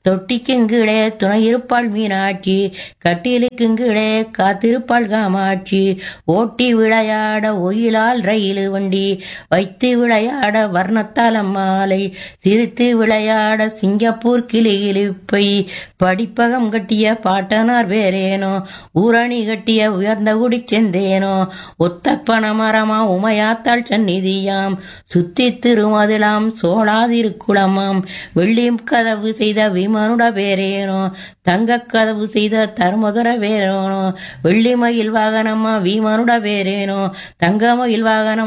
தொட்டிக்கும் கீழே துணையிருப்பாள் மீனாட்சி கட்டிலுக்கும் கீழே காத்திருப்பாள் காமாட்சி ஓட்டி விளையாட ஒயிலால் ரயில் வண்டி வைத்து விளையாட வர்ணத்தால் அம்மாலை சிரித்து விளையாட சிங்கப்பூர் கிளி கிளிப்பை படிப்பகம் கட்டிய பாட்டனார் வேறேனோ ஊரணி கட்டிய உயர்ந்த குடி செந்தேனோ ஒத்த பணமரமா உமையாத்தாள் சந்நிதியாம் சுத்தி திருமதிலாம் சோழாதிருக்குளமாம் வெள்ளி கதவு செய்த விமனுட பேரேனோ தங்க கதவு செய்த தர்மதுர வேறேனோ வெள்ளி மயில் வாகனமா வீமனுட பேரேனோ தங்க மயில் வாகனம்